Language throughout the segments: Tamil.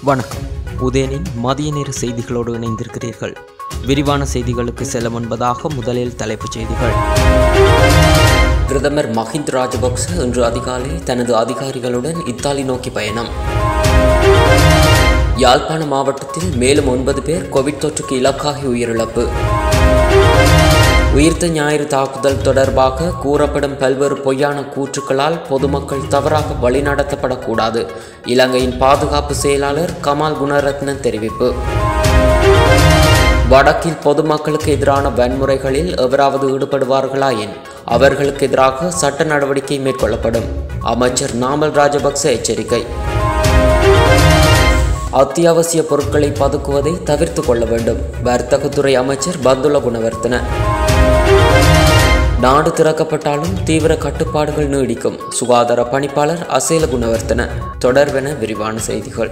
வணக்கம் உதயனின் மதிய நேர செய்திகளோடு இணைந்திருக்கிறீர்கள் விரிவான செய்திகளுக்கு செல்ல முன்பதாக முதலில் தலைப்புச் செய்திகள் பிரதமர் மஹிந்த ராஜபக்ச இன்று அதிகாலை தனது அதிகாரிகளுடன் இத்தாலி நோக்கி பயணம் யாழ்ப்பாண மாவட்டத்தில் மேலும் ஒன்பது பேர் கோவிட் தொற்றுக்கு இலக்காகி உயிரிழப்பு உயிர்த்த ஞாயிறு தாக்குதல் தொடர்பாக கூறப்படும் பல்வேறு பொய்யான கூற்றுக்களால் பொதுமக்கள் தவறாக வழிநடத்தப்படக்கூடாது இலங்கையின் பாதுகாப்பு செயலாளர் கமால் குணரத்ன தெரிவிப்பு வடக்கில் பொதுமக்களுக்கு எதிரான வன்முறைகளில் எவராவது ஈடுபடுவார்களாயின் அவர்களுக்கு எதிராக சட்ட நடவடிக்கை மேற்கொள்ளப்படும் அமைச்சர் நாமல் ராஜபக்ச எச்சரிக்கை அத்தியாவசிய பொருட்களை பதுக்குவதை தவிர்த்து கொள்ள வேண்டும் வர்த்தகத்துறை அமைச்சர் பந்துல குணவர்த்தன நாடு திறக்கப்பட்டாலும் தீவிர கட்டுப்பாடுகள் நீடிக்கும் சுகாதார பணிப்பாளர் அசேல குணவர்த்தன தொடர்பென விரிவான செய்திகள்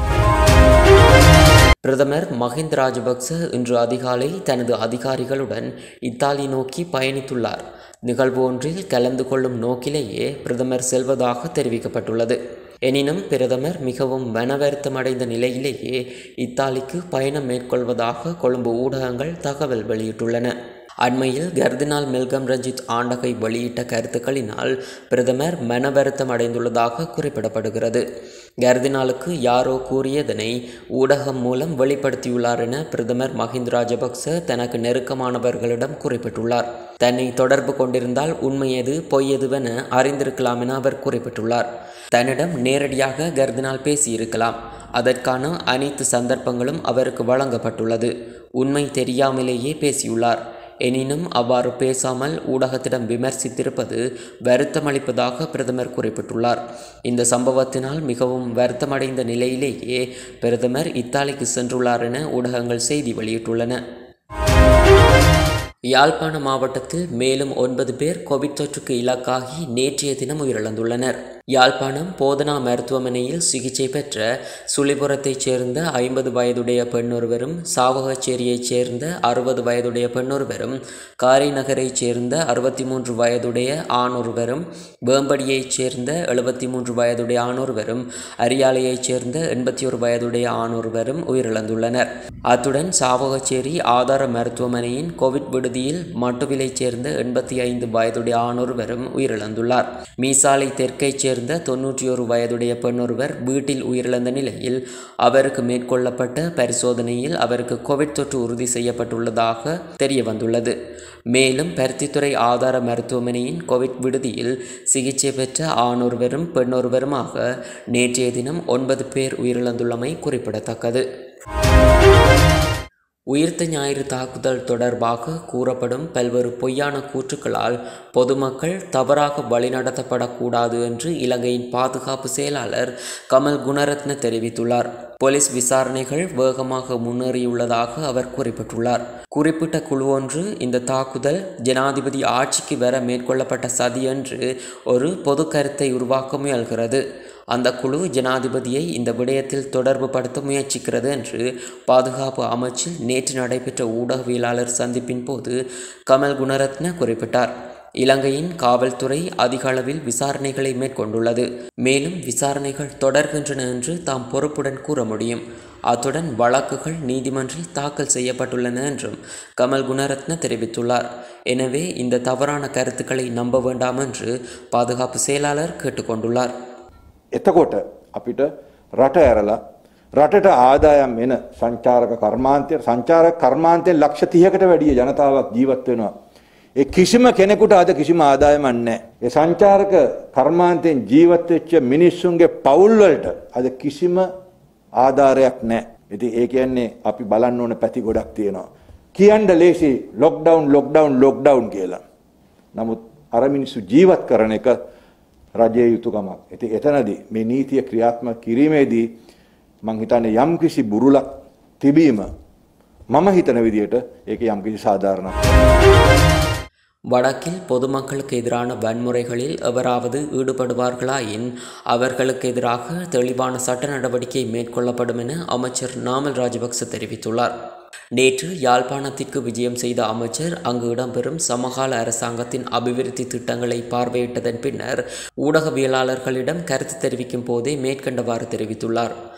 பிரதமர் மஹிந்த ராஜபக்ச இன்று அதிகாலை தனது அதிகாரிகளுடன் இத்தாலி நோக்கி பயணித்துள்ளார் நிகழ்வு ஒன்றில் கலந்து கொள்ளும் நோக்கிலேயே பிரதமர் செல்வதாக தெரிவிக்கப்பட்டுள்ளது எனினும் பிரதமர் மிகவும் மனவருத்தமடைந்த நிலையிலேயே இத்தாலிக்கு பயணம் மேற்கொள்வதாக கொழும்பு ஊடகங்கள் தகவல் வெளியிட்டுள்ளன அண்மையில் கர்தினால் மெல்கம் ரஞ்சித் ஆண்டகை வெளியிட்ட கருத்துக்களினால் பிரதமர் மனவருத்தம் அடைந்துள்ளதாக குறிப்பிடப்படுகிறது கர்தினாலுக்கு யாரோ கூறியதனை ஊடகம் மூலம் வெளிப்படுத்தியுள்ளார் என பிரதமர் மஹிந்த ராஜபக்ச தனக்கு நெருக்கமானவர்களிடம் குறிப்பிட்டுள்ளார் தன்னை தொடர்பு கொண்டிருந்தால் உண்மை எது பொய் எதுவென அறிந்திருக்கலாம் என அவர் குறிப்பிட்டுள்ளார் தன்னிடம் நேரடியாக கர்தினால் பேசியிருக்கலாம் அதற்கான அனைத்து சந்தர்ப்பங்களும் அவருக்கு வழங்கப்பட்டுள்ளது உண்மை தெரியாமலேயே பேசியுள்ளார் எனினும் அவ்வாறு பேசாமல் ஊடகத்திடம் விமர்சித்திருப்பது வருத்தமளிப்பதாக பிரதமர் குறிப்பிட்டுள்ளார் இந்த சம்பவத்தினால் மிகவும் வருத்தமடைந்த நிலையிலேயே பிரதமர் இத்தாலிக்கு சென்றுள்ளார் என ஊடகங்கள் செய்தி வெளியிட்டுள்ளன யாழ்ப்பாண மாவட்டத்தில் மேலும் ஒன்பது பேர் கோவிட் தொற்றுக்கு இலக்காகி நேற்றைய தினம் உயிரிழந்துள்ளனர் யாழ்ப்பாணம் போதனா மருத்துவமனையில் சிகிச்சை பெற்ற சுழிபுரத்தைச் சேர்ந்த ஐம்பது வயதுடைய பெண்ணொருவரும் சாவகச்சேரியைச் சேர்ந்த அறுபது வயதுடைய பெண்ணொருவரும் காரைநகரைச் சேர்ந்த அறுபத்தி மூன்று வயதுடைய ஆணொருவரும் வேம்படியைச் சேர்ந்த எழுபத்தி மூன்று வயதுடைய ஆணொருவரும் அரியாலையைச் சேர்ந்த எண்பத்தி ஒரு வயதுடைய ஆணொருவரும் உயிரிழந்துள்ளனர் அத்துடன் சாவகச்சேரி ஆதார மருத்துவமனையின் கோவிட் விடுதியில் மட்டுவிலைச் சேர்ந்த எண்பத்தி ஐந்து வயதுடைய ஆணொருவரும் உயிரிழந்துள்ளார் மீசாலை தெற்கைச் சேர்ந்த தொன்னூற்றி ஒரு வயதுடைய பெண்ணொருவர் வீட்டில் உயிரிழந்த நிலையில் அவருக்கு மேற்கொள்ளப்பட்ட பரிசோதனையில் அவருக்கு கோவிட் தொற்று உறுதி செய்யப்பட்டுள்ளதாக தெரிய வந்துள்ளது மேலும் பருத்தித்துறை ஆதார மருத்துவமனையின் கோவிட் விடுதியில் சிகிச்சை பெற்ற ஆணொருவரும் பெண்ணொருவருமாக நேற்றைய தினம் ஒன்பது பேர் உயிரிழந்துள்ளமை குறிப்பிடத்தக்கது உயிர்த்த ஞாயிறு தாக்குதல் தொடர்பாக கூறப்படும் பல்வேறு பொய்யான கூற்றுக்களால் பொதுமக்கள் தவறாக வழிநடத்தப்படக்கூடாது என்று இலங்கையின் பாதுகாப்பு செயலாளர் கமல் குணரத்ன தெரிவித்துள்ளார் போலீஸ் விசாரணைகள் வேகமாக முன்னேறியுள்ளதாக அவர் குறிப்பிட்டுள்ளார் குறிப்பிட்ட குழு ஒன்று இந்த தாக்குதல் ஜனாதிபதி ஆட்சிக்கு வர மேற்கொள்ளப்பட்ட சதி என்று ஒரு பொது கருத்தை உருவாக்க முயல்கிறது அந்த குழு ஜனாதிபதியை இந்த விடயத்தில் தொடர்பு படுத்த முயற்சிக்கிறது என்று பாதுகாப்பு அமைச்சில் நேற்று நடைபெற்ற ஊடகவியலாளர் சந்திப்பின் போது கமல் குணரத்ன குறிப்பிட்டார் இலங்கையின் காவல்துறை அதிக அளவில் விசாரணைகளை மேற்கொண்டுள்ளது மேலும் விசாரணைகள் தொடர்கின்றன என்று தாம் பொறுப்புடன் கூற முடியும் அத்துடன் வழக்குகள் நீதிமன்றில் தாக்கல் செய்யப்பட்டுள்ளன என்றும் கமல் குணரத்ன தெரிவித்துள்ளார் எனவே இந்த தவறான கருத்துக்களை நம்ப வேண்டாம் என்று பாதுகாப்பு செயலாளர் கேட்டுக்கொண்டுள்ளார் එතකොට අපිට රට ඇරලා රටට ආදායම් එන සංචාරක කර්මාන්තය සංචාරක කර්මාන්තයෙන් ලක්ෂ 30කට වැඩිය ජනතාවක් ජීවත් වෙනවා. ඒ කිසිම කෙනෙකුට අද කිසිම ආදායමක් නැහැ. ඒ සංචාරක කර්මාන්තයෙන් ජීවත් වෙච්ච මිනිස්සුන්ගේ පවුල් වලට අද කිසිම ආධාරයක් නැහැ. ඉතින් ඒ කියන්නේ අපි බලන්න ඕන පැති ගොඩක් තියෙනවා. කියන්න ලේසි ලොක්ඩවුන් ලොක්ඩවුන් ලොක්ඩවුන් කියලා. නමුත් අර මිනිස්සු ජීවත් කරන එක රජයේ යුතුකමක්. ඉතින් එතනදී මේ නීතිය ක්‍රියාත්මක කිරීමේදී මං හිතන්නේ යම්කිසි බුරුලක් තිබීම මම හිතන විදිහට ඒක යම්කිසි සාධාරණක්. வடக்கில் பொதுமக்களுக்கு எதிரான வன்முறைகளில் எவராவது ஈடுபடுவார்களாயின் அவர்களுக்கு எதிராக தெளிவான சட்ட நடவடிக்கை மேற்கொள்ளப்படும் என அமைச்சர் நாமல் ராஜபக்ச தெரிவித்துள்ளார் நேற்று யாழ்ப்பாணத்திற்கு விஜயம் செய்த அமைச்சர் அங்கு இடம்பெறும் சமகால அரசாங்கத்தின் அபிவிருத்தி திட்டங்களை பார்வையிட்டதன் பின்னர் ஊடகவியலாளர்களிடம் கருத்து தெரிவிக்கும் போதே மேற்கண்டவாறு தெரிவித்துள்ளார்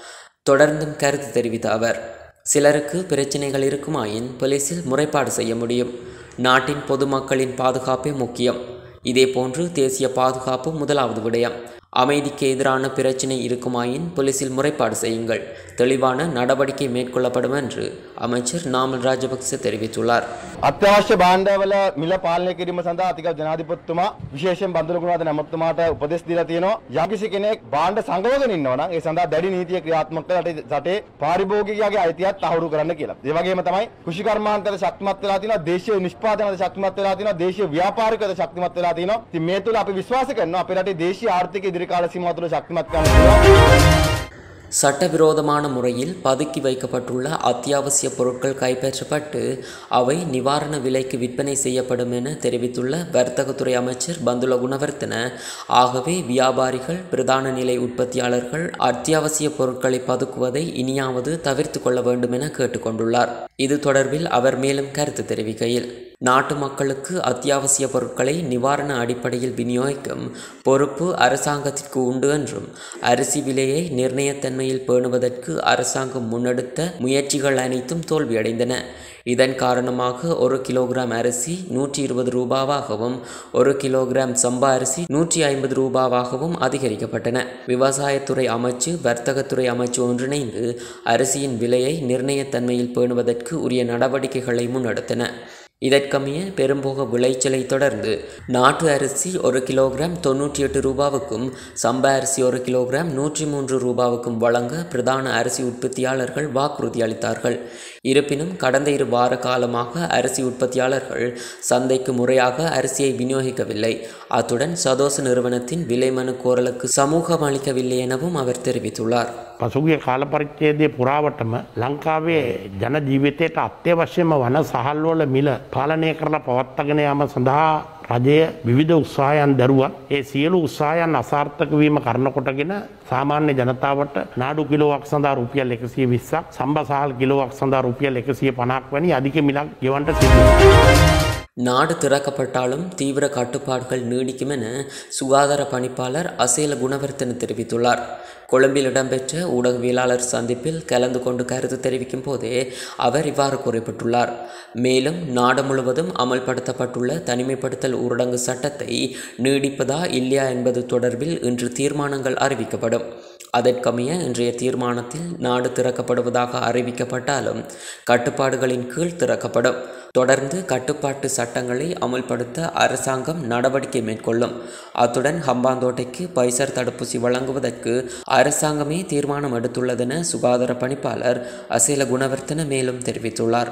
தொடர்ந்தும் கருத்து தெரிவித்த அவர் சிலருக்கு பிரச்சனைகள் இருக்குமாயின் போலீசில் முறைப்பாடு செய்ய முடியும் நாட்டின் பொதுமக்களின் பாதுகாப்பே முக்கியம் இதேபோன்று தேசிய பாதுகாப்பு முதலாவது விடயம் அமைதிக்கு எதிரான பிரச்சினை இருக்குமாயின் போலீசில் முறைப்பாடு செய்யுங்கள் தெளிவான நடவடிக்கை மேற்கொள்ளப்படும் என்று அமைச்சர் நாமல் ராஜபக்ச தெரிவித்துள்ளார் අත්‍යවශ්‍ය බාණ්ඩවල මිල පාලනය කිරීම සඳහා අතික ජනාධිපතිතුමා විශේෂයෙන් බන්දුලකුණාද නැමතුමාට උපදෙස් දීලා තියෙනවා යම්කිසි කෙනෙක් බාණ්ඩ සංගවගෙන ඉන්නවා නම් ඒ සඳහා දැඩි නීතිය ක්‍රියාත්මක කරලා රටේ රටේ පාරිභෝගිකයාගේ අයිතියත් තහවුරු කරන්න කියලා. ඒ වගේම තමයි කෘෂි කර්මාන්තවල ශක්තිමත් වෙලා තියෙනවා දේශීය නිෂ්පාදනවල ශක්තිමත් වෙලා තියෙනවා දේශීය ව්‍යාපාරිකවල ශක්තිමත් වෙලා තියෙනවා. ඉතින් මේ තුල අපි විශ්වාස කරනවා අපේ රටේ දේශීය ආර්ථික ඉදිරි කාල සීමාව තුළ ශක්තිමත් කරන්න පුළුවන්. சட்டவிரோதமான முறையில் பதுக்கி வைக்கப்பட்டுள்ள அத்தியாவசிய பொருட்கள் கைப்பற்றப்பட்டு அவை நிவாரண விலைக்கு விற்பனை செய்யப்படும் என தெரிவித்துள்ள வர்த்தகத்துறை அமைச்சர் பந்துல குணவர்த்தன ஆகவே வியாபாரிகள் பிரதான நிலை உற்பத்தியாளர்கள் அத்தியாவசிய பொருட்களை பதுக்குவதை இனியாவது தவிர்த்து கொள்ள வேண்டும் என கேட்டுக்கொண்டுள்ளார் இது தொடர்பில் அவர் மேலும் கருத்து தெரிவிக்கையில் நாட்டு மக்களுக்கு அத்தியாவசிய பொருட்களை நிவாரண அடிப்படையில் விநியோகிக்கும் பொறுப்பு அரசாங்கத்திற்கு உண்டு என்றும் அரிசி விலையை நிர்ணயத்தன்மையில் பேணுவதற்கு அரசாங்கம் முன்னெடுத்த முயற்சிகள் அனைத்தும் தோல்வியடைந்தன இதன் காரணமாக ஒரு கிலோகிராம் அரிசி நூற்றி இருபது ரூபாவாகவும் ஒரு கிலோகிராம் சம்பா அரிசி நூற்றி ஐம்பது ரூபாவாகவும் அதிகரிக்கப்பட்டன விவசாயத்துறை அமைச்சு வர்த்தகத்துறை அமைச்சு ஒன்றிணைந்து அரிசியின் விலையை நிர்ணயத்தன்மையில் பேணுவதற்கு உரிய நடவடிக்கைகளை முன்னெடுத்தன இதற்கமைய பெரும்போக விளைச்சலை தொடர்ந்து நாட்டு அரிசி ஒரு கிலோகிராம் தொன்னூற்றி எட்டு ரூபாவுக்கும் சம்பா அரிசி ஒரு கிலோகிராம் நூற்றி மூன்று ரூபாவுக்கும் வழங்க பிரதான அரிசி உற்பத்தியாளர்கள் வாக்குறுதி அளித்தார்கள் இருப்பினும் கடந்த இரு வார காலமாக அரிசி உற்பத்தியாளர்கள் சந்தைக்கு முறையாக அரிசியை விநியோகிக்கவில்லை அத்துடன் சதோச நிறுவனத்தின் விலை மனு கோரலுக்கு சமூகம் அளிக்கவில்லை எனவும் அவர் தெரிவித்துள்ளார் පසුගිය කාල පරිච්ඡේදය පුරාවටම ලංකාවේ ජන ජීවිතයට අත්‍යවශ්‍යම වන සහල්වල මිල පාලනය කරලා පවත්තගෙන යාම සඳහා රජය විවිධ උත්සාහයන් දැරුවා. ඒ සියලු උත්සාහයන් අසාර්ථක වීම කරනකොටගෙන සාමාන්‍ය ජනතාවට නාඩු කිලෝවක් සඳහා රුපියල් 120ක් සම්බසහල් කිලෝවක් සඳහා රුපියල් 150ක් වැනි අධික මිලක් ගෙවන්නට සිදු වෙනවා. நாடு திறக்கப்பட்டாலும் தீவிர கட்டுப்பாடுகள் நீடிக்கும் என சுகாதார பணிப்பாளர் அசேல குணவர்த்தன தெரிவித்துள்ளார் கொழும்பில் இடம்பெற்ற ஊடகவியலாளர் சந்திப்பில் கலந்து கொண்டு கருத்து தெரிவிக்கும் போதே அவர் இவ்வாறு குறிப்பிட்டுள்ளார் மேலும் நாடு முழுவதும் அமல்படுத்தப்பட்டுள்ள தனிமைப்படுத்தல் ஊரடங்கு சட்டத்தை நீடிப்பதா இல்லையா என்பது தொடர்பில் இன்று தீர்மானங்கள் அறிவிக்கப்படும் அதற்கமைய இன்றைய தீர்மானத்தில் நாடு திறக்கப்படுவதாக அறிவிக்கப்பட்டாலும் கட்டுப்பாடுகளின் கீழ் திறக்கப்படும் தொடர்ந்து கட்டுப்பாட்டு சட்டங்களை அமுல்படுத்த அரசாங்கம் நடவடிக்கை மேற்கொள்ளும் அத்துடன் ஹம்பாந்தோட்டைக்கு பைசர் தடுப்பூசி வழங்குவதற்கு அரசாங்கமே தீர்மானம் எடுத்துள்ளதென சுகாதார பணிப்பாளர் அசேல குணவர்த்தன மேலும் தெரிவித்துள்ளார்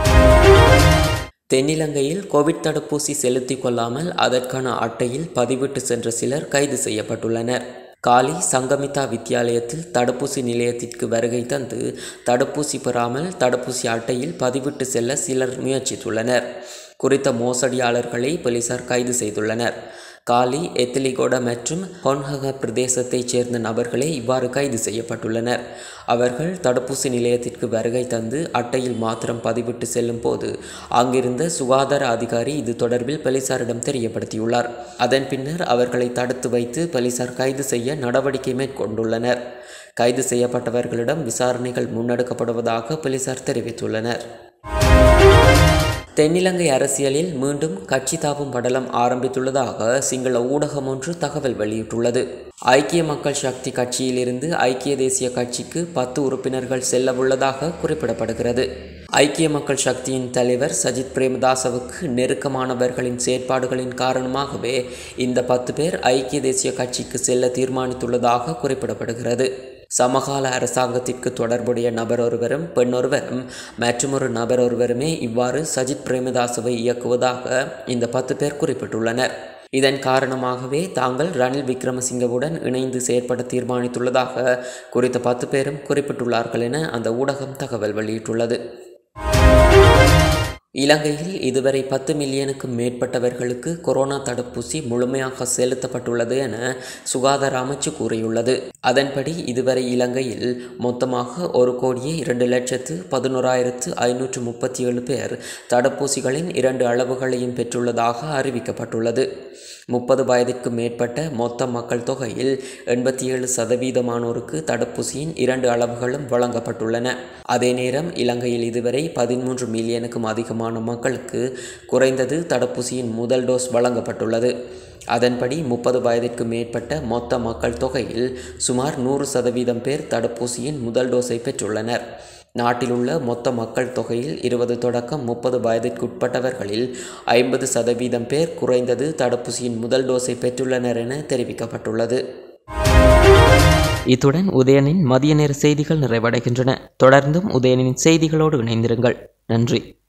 தென்னிலங்கையில் கோவிட் தடுப்பூசி செலுத்திக் கொள்ளாமல் அதற்கான அட்டையில் பதிவிட்டு சென்ற சிலர் கைது செய்யப்பட்டுள்ளனர் காலி சங்கமிதா வித்தியாலயத்தில் தடுப்பூசி நிலையத்திற்கு வருகை தந்து தடுப்பூசி பெறாமல் தடுப்பூசி அட்டையில் பதிவிட்டு செல்ல சிலர் முயற்சித்துள்ளனர் குறித்த மோசடியாளர்களை போலீசார் கைது செய்துள்ளனர் காலி எத்திலிகோட மற்றும் ஹொன்ஹக பிரதேசத்தைச் சேர்ந்த நபர்களே இவ்வாறு கைது செய்யப்பட்டுள்ளனர் அவர்கள் தடுப்பூசி நிலையத்திற்கு வருகை தந்து அட்டையில் மாத்திரம் பதிவிட்டு செல்லும் போது அங்கிருந்த சுகாதார அதிகாரி இது தொடர்பில் போலீசாரிடம் தெரியப்படுத்தியுள்ளார் அதன் பின்னர் அவர்களை தடுத்து வைத்து போலீசார் கைது செய்ய நடவடிக்கை மேற்கொண்டுள்ளனர் கைது செய்யப்பட்டவர்களிடம் விசாரணைகள் முன்னெடுக்கப்படுவதாக போலீசார் தெரிவித்துள்ளனர் தென்னிலங்கை அரசியலில் மீண்டும் கட்சி தாவும் படலம் ஆரம்பித்துள்ளதாக சிங்கள ஊடகம் ஒன்று தகவல் வெளியிட்டுள்ளது ஐக்கிய மக்கள் சக்தி கட்சியிலிருந்து ஐக்கிய தேசிய கட்சிக்கு பத்து உறுப்பினர்கள் செல்லவுள்ளதாக குறிப்பிடப்படுகிறது ஐக்கிய மக்கள் சக்தியின் தலைவர் சஜித் பிரேமதாசவுக்கு நெருக்கமானவர்களின் செயற்பாடுகளின் காரணமாகவே இந்த பத்து பேர் ஐக்கிய தேசிய கட்சிக்கு செல்ல தீர்மானித்துள்ளதாக குறிப்பிடப்படுகிறது சமகால அரசாங்கத்திற்கு தொடர்புடைய நபர் ஒருவரும் பெண்ணொருவரும் மற்றொரு நபர் ஒருவருமே இவ்வாறு சஜித் பிரேமதாசவை இயக்குவதாக இந்த பத்து பேர் குறிப்பிட்டுள்ளனர் இதன் காரணமாகவே தாங்கள் ரணில் விக்ரமசிங்கவுடன் இணைந்து செயற்பட தீர்மானித்துள்ளதாக குறித்த பத்து பேரும் குறிப்பிட்டுள்ளார்கள் என அந்த ஊடகம் தகவல் வெளியிட்டுள்ளது இலங்கையில் இதுவரை பத்து மில்லியனுக்கும் மேற்பட்டவர்களுக்கு கொரோனா தடுப்பூசி முழுமையாக செலுத்தப்பட்டுள்ளது என சுகாதார அமைச்சு கூறியுள்ளது அதன்படி இதுவரை இலங்கையில் மொத்தமாக ஒரு கோடியே இரண்டு லட்சத்து பதினோராயிரத்து ஐநூற்று முப்பத்தி ஏழு பேர் தடுப்பூசிகளின் இரண்டு அளவுகளையும் பெற்றுள்ளதாக அறிவிக்கப்பட்டுள்ளது முப்பது வயதிற்கு மேற்பட்ட மொத்த மக்கள் தொகையில் எண்பத்தி ஏழு சதவீதமானோருக்கு தடுப்பூசியின் இரண்டு அளவுகளும் வழங்கப்பட்டுள்ளன அதே நேரம் இலங்கையில் இதுவரை பதிமூன்று மில்லியனுக்கும் அதிகமான மக்களுக்கு குறைந்தது தடுப்பூசியின் முதல் டோஸ் வழங்கப்பட்டுள்ளது அதன்படி முப்பது வயதிற்கு மேற்பட்ட மொத்த மக்கள் தொகையில் சுமார் நூறு சதவீதம் பேர் தடுப்பூசியின் முதல் டோஸை பெற்றுள்ளனர் நாட்டிலுள்ள மொத்த மக்கள் தொகையில் இருபது தொடக்கம் முப்பது வயதிற்குட்பட்டவர்களில் ஐம்பது சதவீதம் பேர் குறைந்தது தடுப்பூசியின் முதல் டோஸை பெற்றுள்ளனர் என தெரிவிக்கப்பட்டுள்ளது இத்துடன் உதயனின் மதிய நேர செய்திகள் நிறைவடைகின்றன தொடர்ந்தும் உதயனின் செய்திகளோடு இணைந்திருங்கள் நன்றி